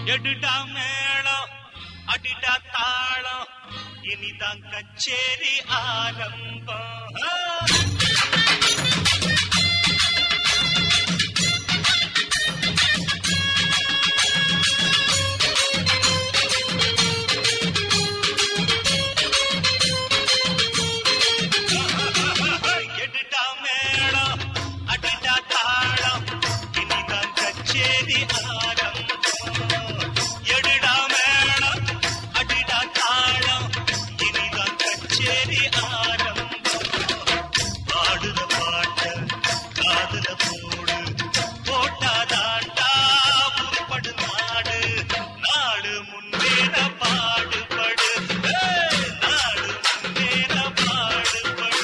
எடுடா மேளம் அடிடா தாளம் இனிதான் கச்சேரி ஆரம்பம் ஆ! எடுடா மேளம் அடிடா தாளம் இனிதான் கச்சேரி ஆரம்பம் எடுடா மேளம் அடிடா தாளம் இனிதான் கச்சேரி ஆரம்பம் பாடுற பாட்ட காதுல போடு போட்டாதாண்டா உருப்படு நாடு நாடு முன்னேற பாடுபடு ஏய், நாடு முன்னேற பாடுபடு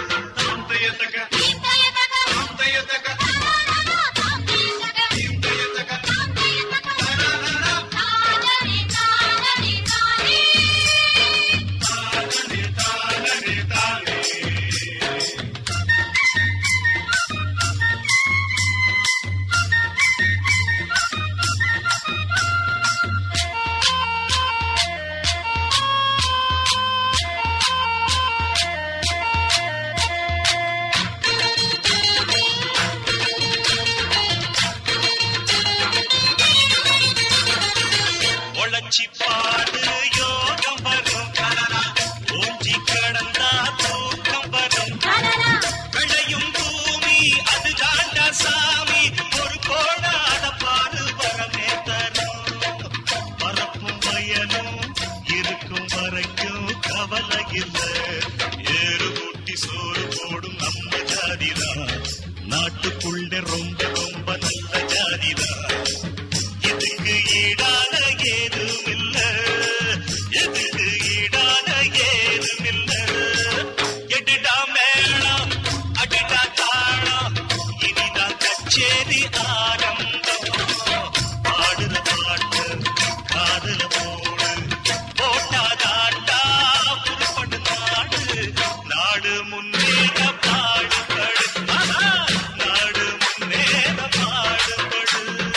உழைச்சி பாடு யோகம் வரும் ஊஞ்சி கடந்தா தூக்கம் வரும் விளையும் பூமி அது தாண்டா சாமி ஒரு கோடாத பாடு வரமே தரும் பரப்பும் வயலும் இருக்கும் வரைக்கும் கவலை இல்ல ஏறு ஊட்டி சோறு போடும் நம்ம ஜாதிதான் நாட்டுக்குள்ள ரொம்ப ரொம்ப நல்ல ஜாதிதான் இதுக்கு ஈடான ஏதும் இல்ல இதுக்கு ஈடான ஏதும் இல்ல எடுடா மேளம் அடிடா தாளம் இனிதான் கச்சேரி ஆரம்பம் பாடுற பாட்டு காதுல போடு போட்டாதாண்டா உருப்படு நாடு நாடு முன்னேற பாடுபடு ஆஹா, நாடு முன்னேற பாடுபடு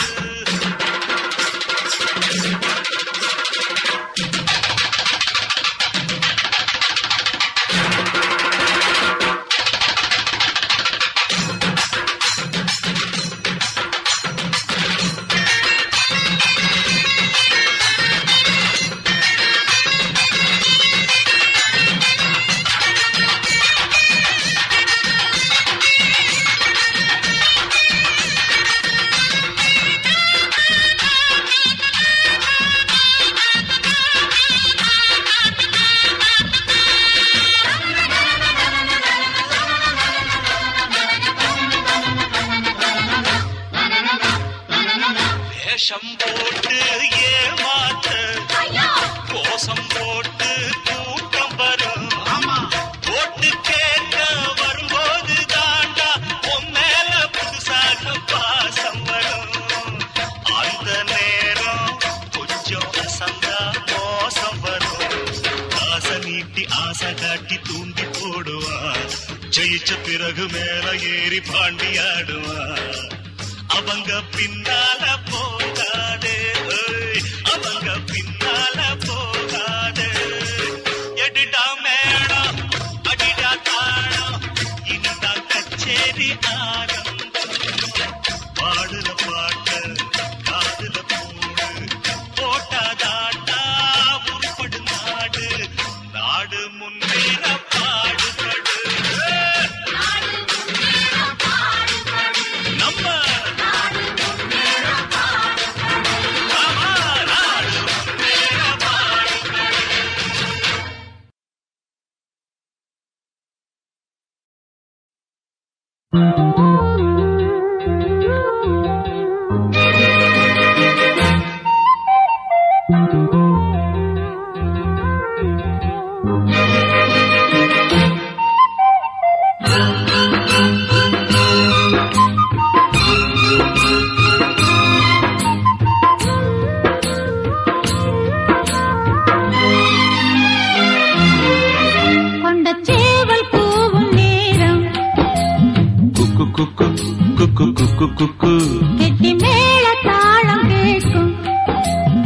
வேஷம் போட்டு ஏமாத்து கோசம் போட்டு கூட்டம் வரும் ஓட்டு கேட்க வரும்போது தாண்டா உன் மேல புதுசாக பாசம் வரும் அந்த நேரம் கொஞ்சம் அசந்தா மோசம் வரும் ஆசை நீட்டி ஆசை காட்டி தூண்டி போடுவான் ஜெயிச்ச பிறகு மேல ஏறி பாண்டியாடுவான் அவங்க பின்னால போகாதே ஏய், அவங்க பின்னால போகாதே எடுடா மேடம் அடிடா தாளம் இனிதான் கச்சேரி ஆரம்பம் பாடுல பாட்டு காதுல போடு போட்டாதாண்டா உருப்படு நாடு நாடு முன்னேற பாடுபடு ஏய், நம்ம ஆமா, நாடு முன்னேற பாடுபடு கொண்ட சேவல் கூவும் நேரம் குக்கு குக்கு குக்கு குக்கு குக்கு கெட்டி மேல தாளம் கேட்கும்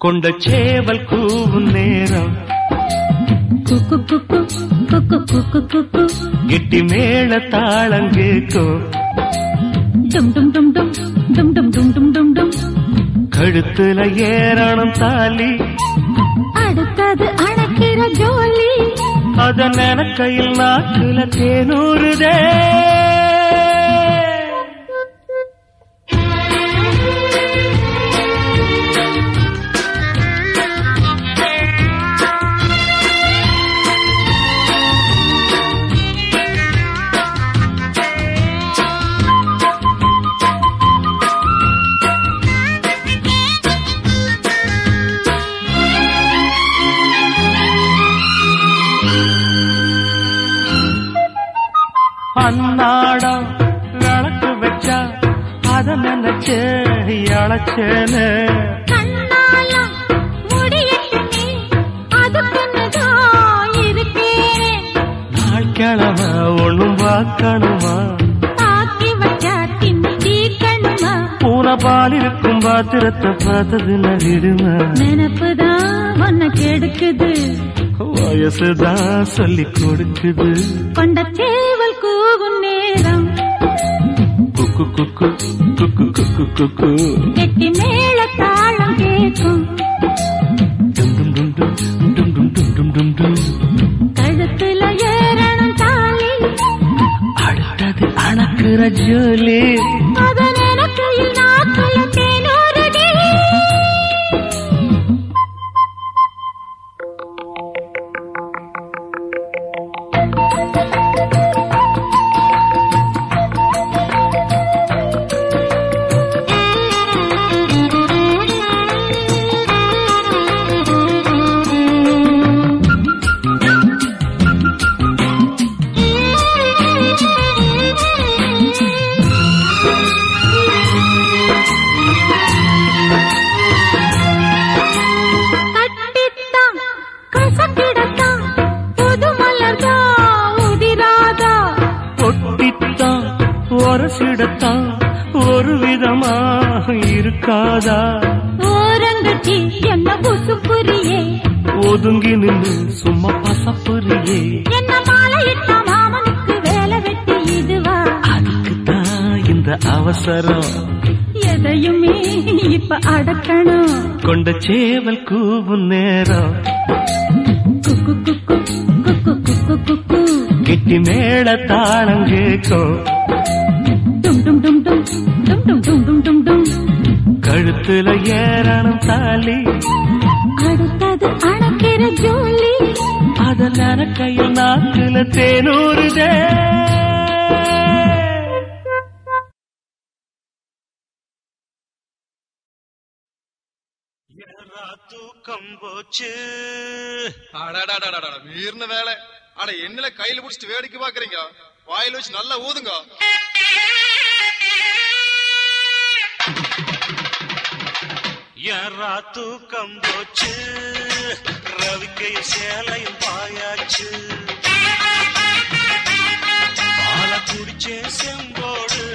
கொண்ட சேவல் கூவும் நேரம் குக்கு குக்கு குக்கு குக்கு குக்கு கெட்டி மேள தாளம் கேட்கும் டும் டும் டும் டும் டும் டும் டும் டும் டும் டும் கழுத்துல ஏறணும் தாலி அடுத்தது அணைக்கிற ஜோலி அத நினைக்கையில் நாக்குல தேனூறுதே அன்னாடம் விளக்கு வச்சா அத நினைச்சு அழைச்சேன்னு கண்ணாலம் முடியட்டுமே அதுக்குன்னுதான் இருக்கேன் நாள் கிழமை ஒண்ணும் பார்க்கணுமா ஆக்கி வச்சா தின்னு தீர்க்கணுமா பூனை பால் இருக்கும் பாத்திரத்தை பார்த்தது நகிடுமா நினப்புதான் உன்னை கெடுக்குது வயசுதான் சொல்லி கொடுக்குது கொண்ட சேவல் கூவும் நேரம் குக்கு குக்கு குக்கு குக்கு குக்கு கெட்டி மேல தாளம் கேட்கும் டும் டும் டும் டும் டும் டும் டும் டும் டும் டும் கழுத்துல ஏறணும் தாலி அடுத்தது அணக்குற ஜோலி அதன் எனக்கு நாக்குல தேனூறுதே கட்டித்தான் கசக்கிடத்தான் புது மலர்தான் உதிராதா ஒட்டித்தான் ஒரசிடத்தான் ஒரு விதமா இருக்காதா ஓரங்கட்டி என்ன புசுப்புரியே ஒதுங்கி நின்று சும்மா பசப்புரியே என்ன மாலையிட்ட மாமனுக்கு வேலை வெட்டி இதுவா அதுக்குத்தான் இந்த அவசரம் எதையுமே இப்ப அடக்கணும் கொண்ட சேவல் கூவும் நேரம் குக்கு குக்கு குக்கு குக்கு குக்கு கெட்டி மேள தாளம் கேட்கும் டும் டும் டும் டும் டும் டும் டும் டும் டும் டும் கழுத்துல ஏறணும் தாலி அடுத்தது அணைக்கிற ஜோலி அத நரக்கையில் நாக்குல தேனூறுதே என்னடா தூக்கம் போச்சு அடடடடடட, மீறின வேலை அட என்னல கையில புடிச்சிட்டு வேடிக்கை பாக்குறீங்க வாயில வச்சு நல்லா ஊதுங்க யாரா தூக்கம் போச்சு ரவிக்கையும் சேலையும் பாயாச்சு பால குடிச்சே செம்போடு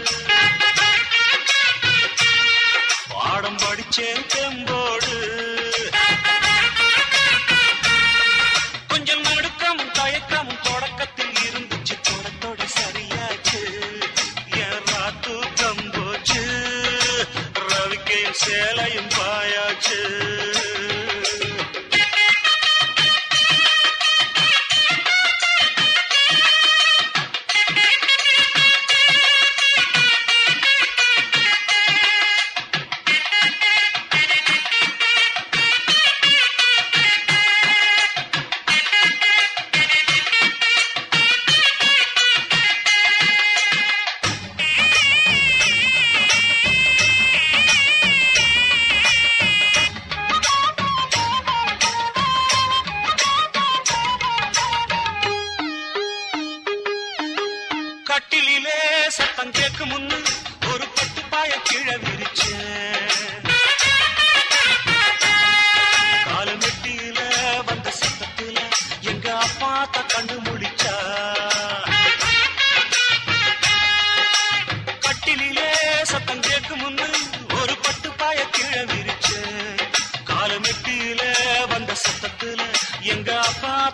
பாடம் படிச்சேன் தெம்போடு கொஞ்சம் நடுக்கமும் தயக்கமும் தொடக்கத்தில் இருந்துச்சு தொடத்தோட சரியாச்சு ஏறா தூக்கம் போச்சு ரவிக்கையும் சேலையும் பாயாச்சு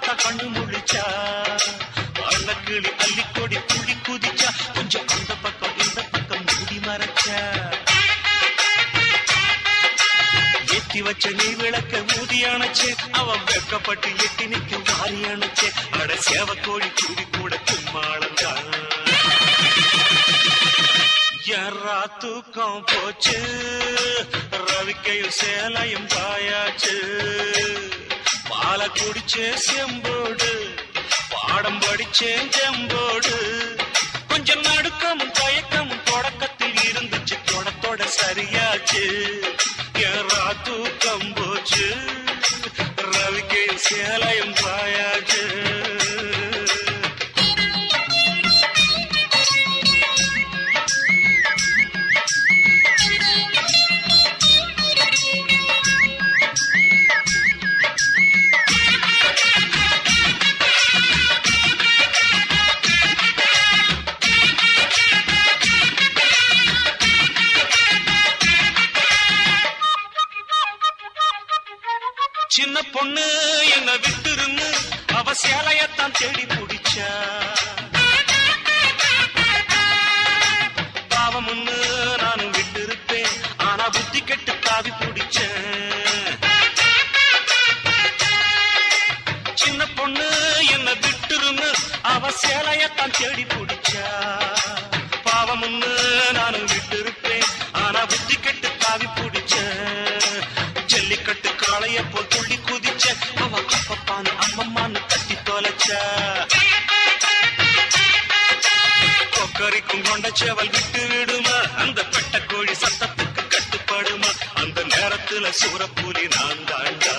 பார்த்தா கண்ணு முழிச்சா வண்ணக்கிளி அள்ளிக்கொடி துடி குதிச்சா கொஞ்சம் அந்த பக்கம் இந்த பக்கம் மூடி மறைச்சா ஏத்தி வச்ச நீ விளக்க ஊதி அணைச்சு அவன் வெக்கப்பட்டு எட்டி நிற்கும் வாரி அணைச்சு அட சேவக்கோழி கூடி கூட கும்மாளந்தான் யாரா தூக்கம் போச்சு ரவிக்கையும் சேலையும் பாயாச்சு பாலை குடிச்சே செம்போடு பாடம் படிச்சேன் செம்போடு கொஞ்சம் நடுக்கமும் தயக்கமும் தொடக்கத்தில் இருந்துச்சு தொடத்தோட சரியாச்சு யாரா தூக்கம் போச்சு ரவிக்கையும் சேலையும் பாயாச்சு சின்ன பொண்ணு என்ன விட்டுருன்னு அவ சேலையத்தான் தேடி பிடிச்சா பாவம்னு நானும் விட்டிருப்பேன் ஆனா புத்தி கெட்டு தாவி பிடிச்சேன் சின்ன பொண்ணு என்ன விட்டுருன்னு அவ சேலையத்தான் தேடி பிடிச்சா பாவம்னு நானும் விட்டிருப்பேன் ஆனா புத்தி கெட்டு தாவி பிடிச்சேன் ஜல்லிக்கட்டு காளைய போல் துள்ளி குதிச்ச அவ அப்பப்பான்னு அம்மம்மான்னு கட்டி தொலைச்சா கொக்கரிக்கும் கொண்ட சேவல் விட்டு விடுமா அந்த பெட்ட கோழி சத்தத்துக்கு கட்டுப்படுமா அந்த நேரத்துல சூரப்புலி நான் தாண்டா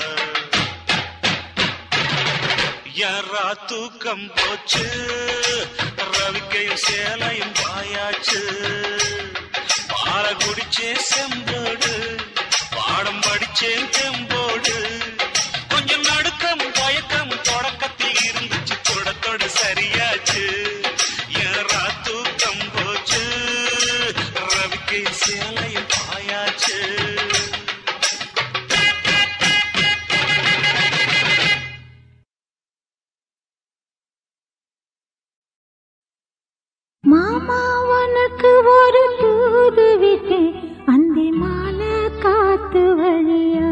யாரா தூக்கம் போச்சு ரவிக்கையும் சேலையும் பாயாச்சு பால குடிச்சே செம்போடு பாடம் படிச்சேன் செம்போடு கொஞ்சம் நடுக்கமும் தயக்கமும் தொடக்கத்தில் இருந்துச்சு தொடத்தோட சரியாச்சு யாரா தூக்கம் போச்சு ரவிக்கையும் சேலையும் பாயாச்சு மாமா உனக்கு ஒரு தூது விட்டு அந்த மாலை காத்து வழியா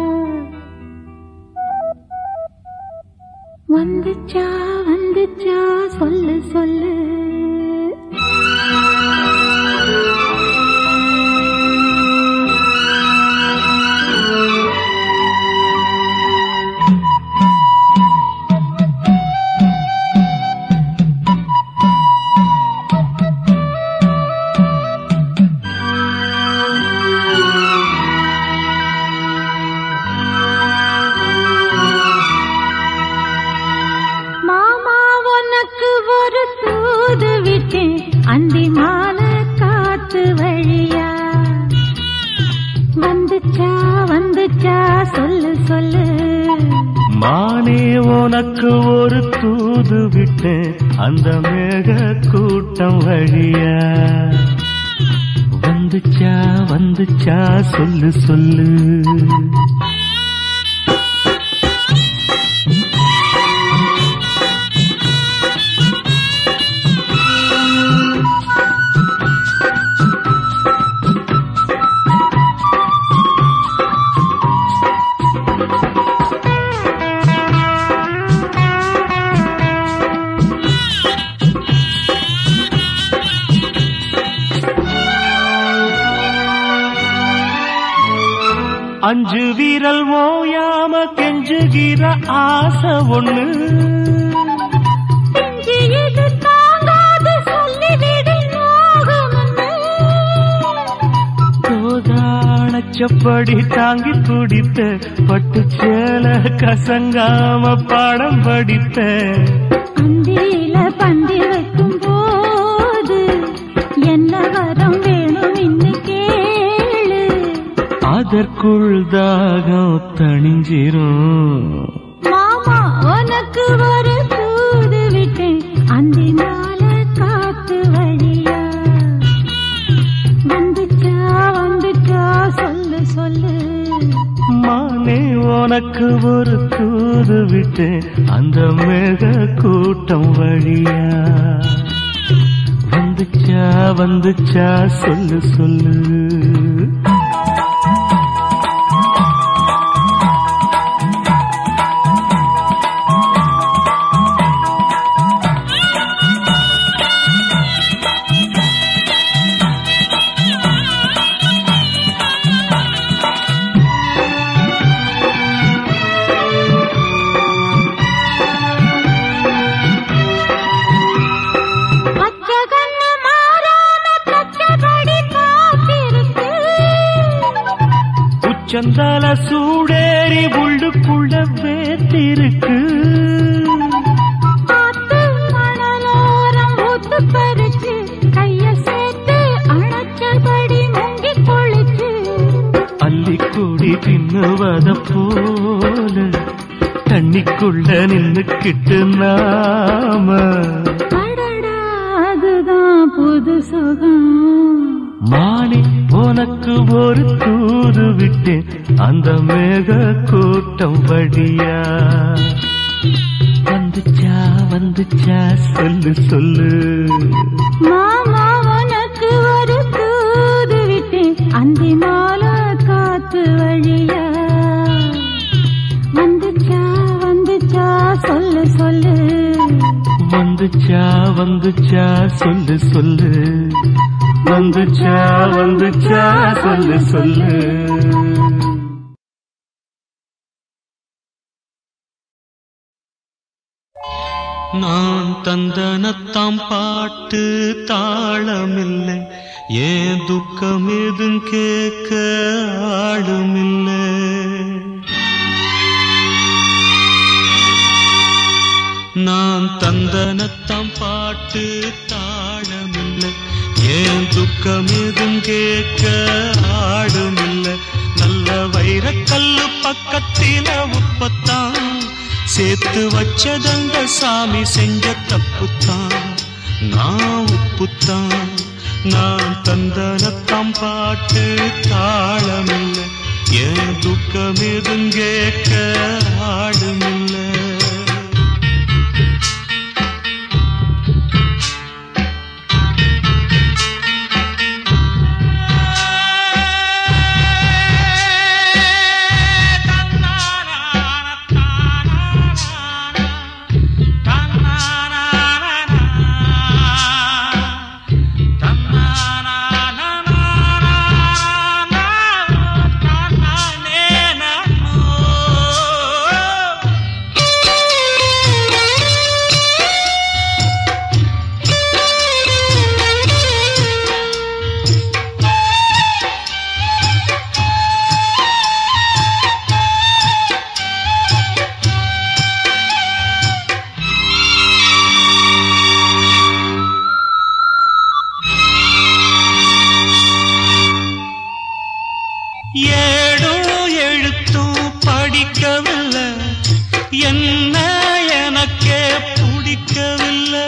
வந்துச்சா வந்துச்சா சொல்லு சொல்லு மாமா உனக்கு ஒரு தூது விட்டு அந்தி மாலை காத்து வழியா வந்துச்சா வந்துச்சா சொல்லு சொல்லு மானே உனக்கு ஒரு தூது விட்டேன் அந்த மேக கூட்டம் வழியா வந்துச்சா வந்துச்சா சொல்லு சொல்லு அஞ்சு வீரல் ஓயாம கெஞ்சுகிற ஆசை ஒண்ணு நெஞ்சு இது தாங்காது சொல்லிவிடு மோகமென்னு. கோதாளச்சப்படி தாங்கி துடித்த பட்டு சேல கசங்காம பாடம் படித்த அந்தியில பந்தி வைக்கும் போது என்ன வரம் வேணும் இன்னு கேளு அதற்குள் தாகம் தணிஞ்சிரும் மாமா உனக்கு ஒரு தூது விட்டேன் அந்தி மாலை காத்து வழியா வந்துச்சா வந்துச்சா சொல்லு சொல்லு மானே உனக்கு ஒரு தூது விட்டேன் அந்த மேக கூட்டம் வழியா வந்துச்சா வந்துச்சா சொல்லு சொல்லு பச்சை கண்ணு மாறாம பச்சைப்படி காத்திருக்கு உச்சந்தால சூடேறி உள்ளுக்குள்ள வேத்திருக்கு காத்து மணலோரம் ஊத்து பறிச்சு கைய சேர்த்து அணைச்சபடி முங்கி குளிச்சு அள்ளிக்கூடி தின்னுவத போல தண்ணிக்குள்ள நின்னுக்கிட்டு நாம அடடா அதுதான் புது சுகம் மானே உனக்கு ஒரு தூது விட்டேன் அந்த மேக கூட்டம் வழியா வந்துச்சா வந்துச்சா சொல்லு சொல்லு மாமா உனக்கு ஒரு தூது விட்டேன் அந்தி மாலை காத்து வழியா வந்துச்சா வந்துச்சா சொல்லு சொல்லு வந்துச்சா வந்துச்சா சொல்லு சொல்லு வந்துச்சா வந்துச்சா சொல்லு சொல்லு நான் தந்தனத்தாம் பாட்டு தாளமில்லை ஏன் துக்கம் எதும் கேட்க ஆளுமில்லை நான் தந்தனத்தாம் பாட்டு தாளமில்லை ஏன் துக்கம் எதும் கேட்க ஆடுமில்லை நல்ல வைரக்கல்லு பக்கத்தில உப்பத்தான் சேர்த்து வச்சதங்க சாமி செஞ்ச தப்புத்தான் நான் உப்புத்தான் நான் தந்தனத்தாம் பாட்டு தாளமில்லை ஏன் துக்கம் எதும் கேட்க ஆடுமில்லை ஏடும் எழுத்தும் படிக்கவில்லை என்ன எனக்கே பிடிக்கவில்லை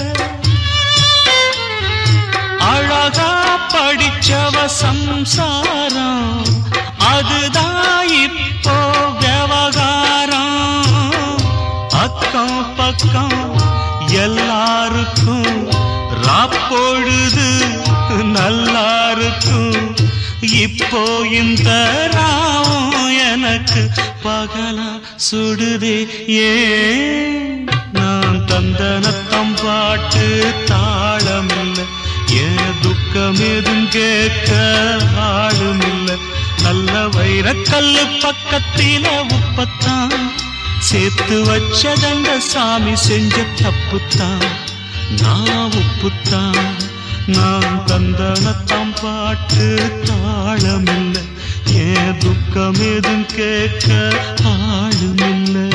அழகா படிச்சவ சம்சாரம் அதுதான் இப்போ விவகாரம் அக்கம் பக்கம் எல்லாருக்கும் ராப்பொழுது நல்லா இருக்கும் இப்போ இந்த ராவும் எனக்கு பகலா சுடுதே ஏன் நான் தந்தனத்தம் பாட்டு தாளமில்லை ஏன் துக்கம் எதும் கேட்க ஆளுமில்லை நல்ல வைரக்கல்லு பக்கத்தில உப்பத்தான் சேர்த்து வச்சதங்க சாமி செஞ்ச தப்புத்தான் நான் உப்புத்தான் நான் தந்தனத்தாம் பாட்டு தாளமில்லை ஏன் துக்கம் எதும் கேட்க ஆளுமில்லை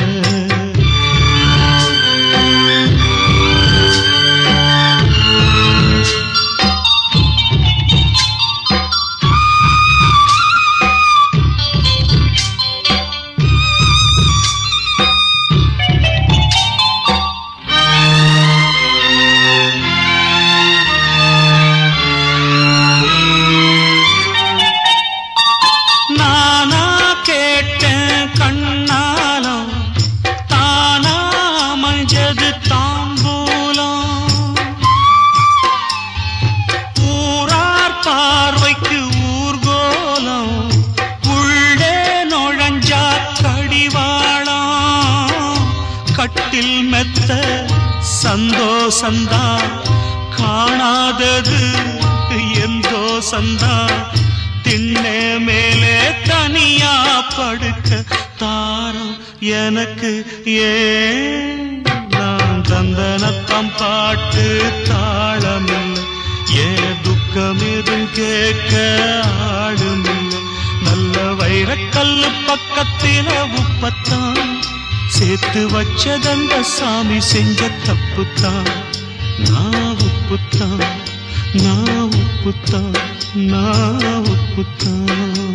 நானா கேட்டேன் கண்ண சந்தோஷந்தான் காணாதது எந்தோ சந்தா திண்ணே மேலே தனியா படுக்க தாரம் எனக்கு ஏன் நான் தந்தனத்தம் பாட்டு தாளமில்லை ஏன் துக்கம் எதுவும் கேட்க ஆளுமில்லை நல்ல வைரக்கல்லு பக்கத்தில உப்பத்தான் சேர்த்து வச்சதந்த சாமி செஞ்ச தப்புத்தான் நான் உப்புத்தான் நான் உப்புத்தான் நான் உப்புத்தான்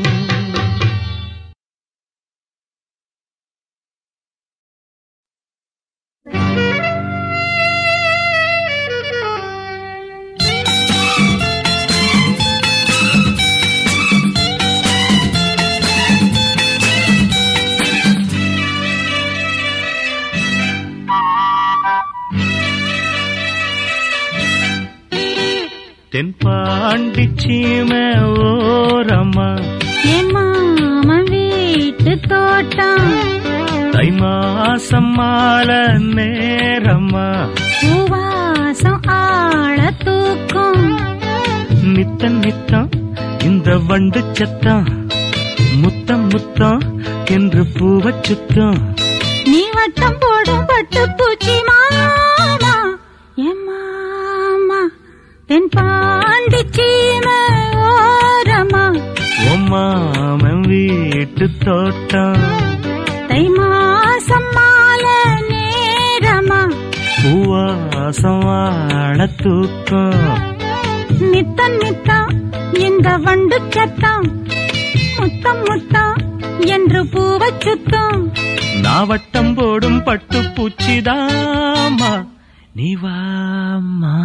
தென்பாண்டி சீமை ஓரம்மா என் மாமன் வீட்டு தோட்டம் தை மாசம் மாலை நேரம்மா பூவாசம் ஆள தூக்கும் நித்தம் நித்தம் இந்த வண்டு சத்தம் முத்தம் முத்தம் என்று பூவச் சுத்தம் நீ வட்டம் போடும் பட்டு பூச்சி மாமா என் மாமா தென் பாண்டி சீமை ஓரமா உம்மாமன் வீட்டு தோட்டம் தை மாசம் மாலை நேரமா பூவாசம் வாழ தூக்கம் நித்தம் நித்தம் இந்த வண்டு சத்தம் முத்தம் முத்தம் என்று பூவச் சுத்தம் நாவட்டம் போடும் பட்டு பூச்சிதாமா நீ வாமா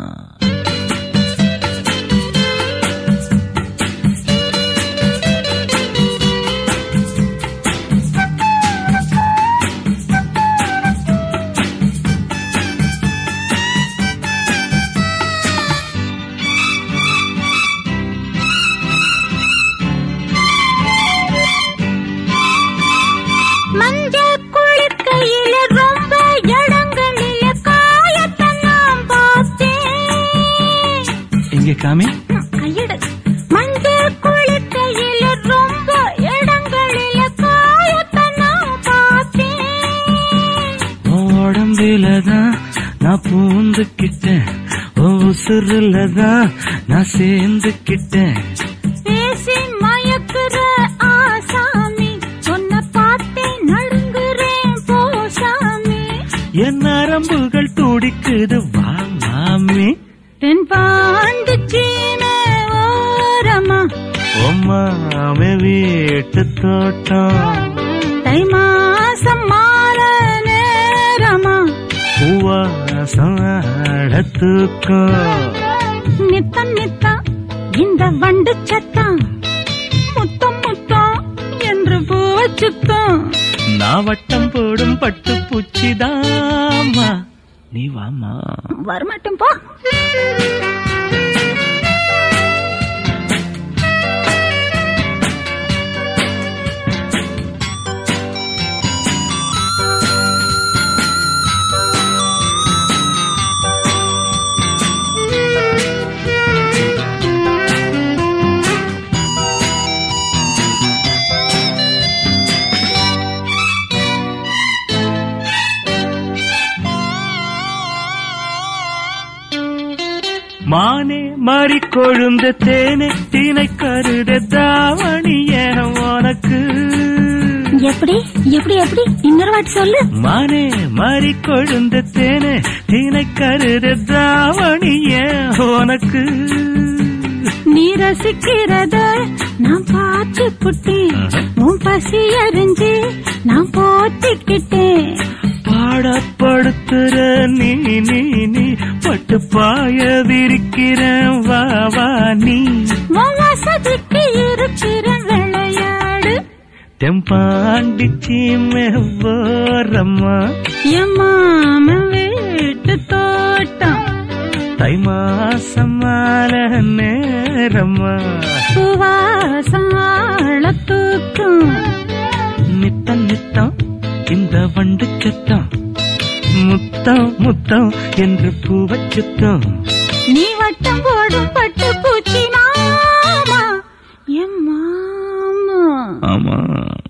மஞ்ச குளிக்கையில ரொம்ப இடங்களில காயத்தை நான் பார்த்தேன் இங்க காமி கையெடு மஞ்ச குளிக்கையில ரொம்ப இடங்களில காயத்தை நான் பார்த்தேன் உடம்பிலதான் நான் பூந்துக்கிட்டேன் ஓ உசுருலதான் நான் சேர்ந்துக்கிட்டேன் பேசி மயக்குற ஆசாமி சொன்ன பார்த்தே நடுங்குறேன் போசாமி என் நரம்புகள் துடிக்குது வா மாமி தென் பாண்டு சீமை ஓரமா உம்மாமே வீட்டு தோட்டம் தை மாசம் மாலை நேரமா பூவாசம் ஆழ தூக்கம் நித்தம் நித்தம் இந்த வண்டு சத்தம் முத்தம் முத்தம் என்று பூவை சுத்தம் நான் வட்டம் போடும் பட்டு பூச்சிதாமா நீ வாமா வரமாட்டோம் போ மானே மாறி கொழுந்த தேனே தீனை கருத தாவணி என உனக்கு எப்படி எப்படி எப்படி இன்னொரு வாட்டி சொல்லு மானே மாறி கொழுந்த தேனே தீனை கருத தாவணி ஏன் உனக்கு நீ ரசிக்கிறத நான் பார்த்து புட்டேன் உன் பசி அறிஞ்சு நான் போத்திக்கிட்டேன் பாடப்படுத்துற நீ நீ நீ பட்டு பாய விரிக்கிறேன் வா வா நீ உன் வசதிக்கு இருக்கிற விளையாடு தெம்பாண்டிச்சி மெவ்வரம்மா என் மாமன் வீட்டு தோட்டம் தை மாசம் மாலை நேரம்மா சுவாசாள தூக்கும் நித்தம் நித்தம் இந்த வண்டு சத்தம் முத்தம் முத்தம் என்று பூவச் சுத்தம் நீ வட்டம் போடும் பட்டு பூச்சி மாமா என் மாமா ஆமா